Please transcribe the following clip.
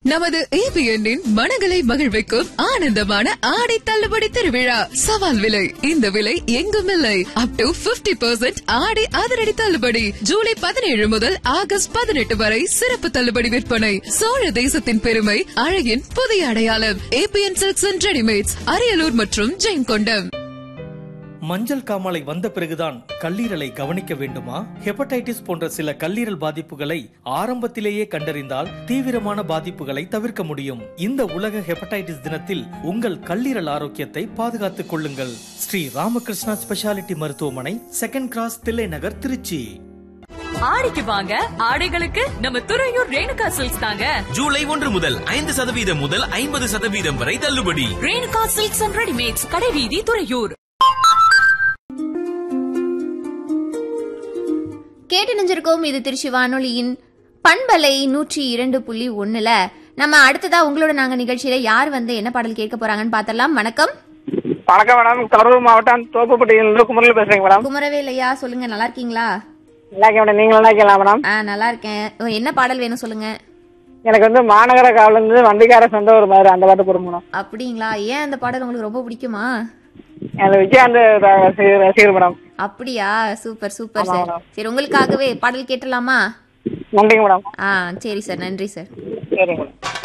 நமது ஏபிஎன்னின் மனங்களை மகிழ்விக்கும் ஆனந்தமான ஆடை தள்ளுபடி திருவிழா சவால் விலை இந்த விலை எங்கும் இல்லை அப் டு பிப்டி பெர்சென்ட் ஆடை அதிரடி தள்ளுபடி ஜூலை பதினேழு முதல் ஆகஸ்ட் பதினெட்டு வரை சிறப்பு தள்ளுபடி விற்பனை சோழ தேசத்தின் பெருமை அழகின் புதிய அடையாளம் ABN silks and readymades Ariyalur மற்றும் ஜெயங்கொண்டம் மஞ்சள் காமாலை வந்த பிறகுதான் கல்லீரலை கவனிக்க வேண்டுமா ஹெப்படைட்டிஸ் போன்ற சில கல்லீரல் பாதிப்புகளை ஆரம்பத்திலேயே கண்டறிந்தால் தீவிரமான பாதிப்புகளை தவிர்க்க முடியும் இந்த உலக ஹெப்படைட்டிஸ் தினத்தில் உங்கள் கல்லீரல் ஆரோக்கியத்தை பாதுகாத்துக் கொள்ளுங்கள் ஸ்ரீ ராமகிருஷ்ணா ஸ்பெஷாலிட்டி மருத்துவமனை செகண்ட் கிராஸ் தில்லை நகர் திருச்சி ஆடிக்கு வாங்க ஆடைகளுக்கு நம்ம துறையூர் ரேணுகா சில்க்ஸ் தாங்க ஜூலை ஒன்று முதல் ஐந்து சதவீதம் முதல் ஐம்பது சதவீதம் வரை தள்ளுபடி ரேணுகா சில்க்ஸ் அண்ட் ரெடிமேட்ஸ் கடைவீதி துறையூர் கேட்டு நினைஞ்சிருக்கோம் இது திருச்சி வானொலியின் பண்பலை நூற்றி இரண்டு புள்ளி ஒண்ணுல நம்ம அடுத்ததா உங்களோட நாங்க நிகழ்ச்சியில யார் வந்து என்ன பாடல் கேட்க போறாங்கன்னு பார்த்தலாம் வணக்கம் வணக்கம் மேடம் கரூர் மாவட்டம் தோப்புப்பட்டியிலிருந்து குமரில் பேசுறேங்க மேடம் குமரவேலையா சொல்லுங்க நல்லா இருக்கீங்களா நல்லா இருக்கேன் மேடம் நீங்க நல்லா இருக்கலாம் மேடம் ஆ நல்லா இருக்கேன் ஓ, என்ன பாடல் வேணும் சொல்லுங்க எனக்கு வந்து மாநகர காவல இருந்து வண்டிக்கார சொந்த ஒரு மாதிரி அந்த பாட்டு போடும் மேடம் அப்படிங்களா ஏன் அந்த பாடல் உங்களுக்கு ரொம்ப பிடிக்குமா எனக்கு விஜயாந்த் ரசிகர் ரசிகர் மேடம் அப்படியா சூப்பர் சூப்பர் ஆமா, சார் மேடம். சரி உங்களுக்காகவே பாடல் கேட்டலாமா நன்றிங்க மேடம் ஆ சரி சார் நன்றி சார் சரிங்க மேடம்